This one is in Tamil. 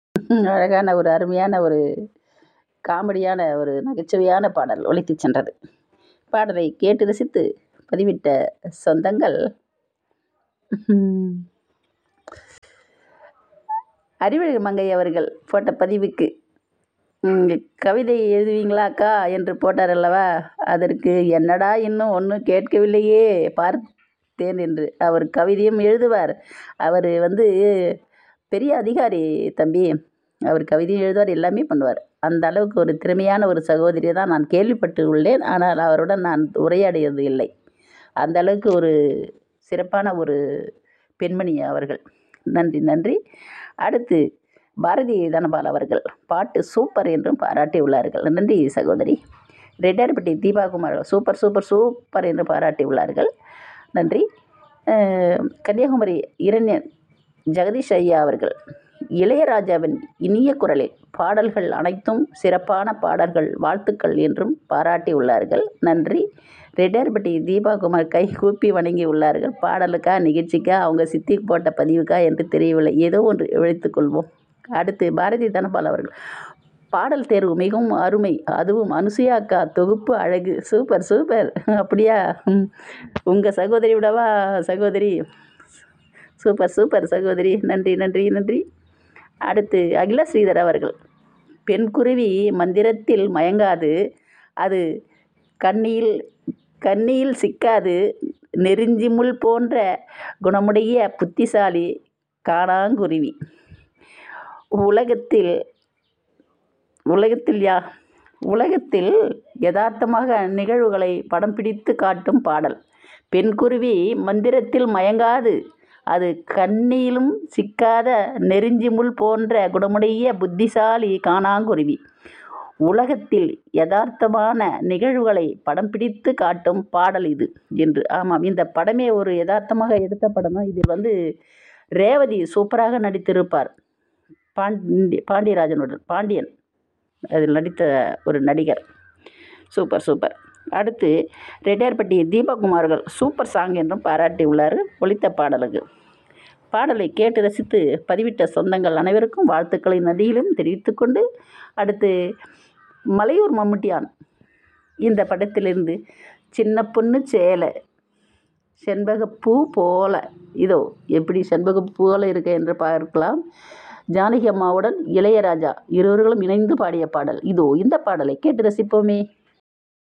அழகான ஒரு அருமையான ஒரு காமெடியான ஒரு நகைச்சுவையான பாடல் ஒலித்துச் சென்றது பாடலை கேட்டு ரசித்து பதிவிட்ட சொந்தங்கள் அறிவழகு மங்கை அவர்கள் போட்ட பதிவுக்கு ம், கவிதை எழுதுவீங்களா அக்கா என்று போட்டார் அல்லவா அதற்கு என்னடா இன்னும் ஒன்றும் கேட்கவில்லையே பார்த்தேன் என்று அவர் கவிதையும் எழுதுவார் அவர் வந்து பெரிய அதிகாரி தம்பி அவர் கவிதையும் எழுதுவார் எல்லாமே பண்ணுவார் அந்த அளவுக்கு ஒரு திறமையான ஒரு சகோதரியை தான் நான் கேள்விப்பட்டு உள்ளேன் ஆனால் அவருடன் நான் உரையாடியது இல்லை அந்த அளவுக்கு ஒரு சிறப்பான ஒரு பெண்மணி அவர்கள் நன்றி நன்றி அடுத்து பாரதி தனபால் அவர்கள் பாட்டு சூப்பர் என்றும் பாராட்டியுள்ளார்கள் நன்றி சகோதரி Rettiyarpatti Deepakumar super super super என்று பாராட்டியுள்ளார்கள் நன்றி அஹ், கன்னியாகுமரி இரண்யன் ஜெகதீஷ் ஐயா அவர்கள் இளையராஜாவின் இனிய குரலில் பாடல்கள் அனைத்தும் சிறப்பான பாடல்கள் வாழ்த்துக்கள் என்றும் பாராட்டியுள்ளார்கள் நன்றி ரெட்டியார்பட்டி தீபாகுமார் கை கூப்பி வணங்கி உள்ளார்கள் பாடலுக்கா நிகழ்ச்சிக்கா அவங்க சித்தி போட்ட பதிவுக்கா என்று தெரியவில்லை ஏதோ ஒன்று எழுத்துக் கொள்வோம் அடுத்து பாரதி தனபால் அவர்கள் பாடல் தேர்வு மிகவும் அருமை அதுவும் அனுசுயா அக்கா தொகுப்பு அழகு சூப்பர் சூப்பர் அப்படியா ம். உங்கள் சகோதரி விடவா சகோதரி சூப்பர் சூப்பர் சகோதரி நன்றி நன்றி நன்றி அடுத்து அகில ஸ்ரீதர் அவர்கள் பெண் குருவி மந்திரத்தில் மயங்காது அது கண்ணியில் கண்ணியில் சிக்காது நெருஞ்சி முள் போன்ற குணமுடைய புத்திசாலி காணாங்குருவி உலகத்தில் உலகத்தில் யா உலகத்தில் யதார்த்தமாக நிகழ்வுகளை படம் பிடித்து காட்டும் பாடல் பெண்குருவி மந்திரத்தில் மயங்காது அது கண்ணியிலும் சிக்காத நெருஞ்சி முள் போன்ற குணமுடைய புத்திசாலி காணாங்குருவி உலகத்தில் யதார்த்தமான நிகழ்வுகளை படம் பிடித்து காட்டும் பாடல் இது என்று ஆமாம் இந்த படமே ஒரு யதார்த்தமாக எடுத்த படம் தான் இதில் வந்து ரேவதி சூப்பராக நடித்திருப்பார் பாண்டி பாண்டியராஜனுடன் பாண்டியன் அதில் நடித்த ஒரு நடிகர் சூப்பர் சூப்பர் அடுத்து ரெட்டியார்பட்டி தீபகுமார்கள் சூப்பர் சாங் என்றும் பாராட்டி உள்ளார் ஒலித்த பாடலுக்கு பாடலை கேட்டு ரசித்து பதிவிட்ட சொந்தங்கள் அனைவருக்கும் வாழ்த்துக்களை நதியிலும் தெரிவித்துக்கொண்டு அடுத்து மலையூர் மம்முட்டியான் இந்த படத்திலிருந்து சின்ன பொண்ணு சேலை செண்பகப்பூ போல இதோ எப்படி செண்பகப்பூ போல இருக்க என்று பார்க்கலாம் ஜானகி அம்மாவுடன் இளையராஜா இருவர்களும் இணைந்து பாடிய பாடல் இதோ இந்த பாடலை கேட்டு ரசிப்போமே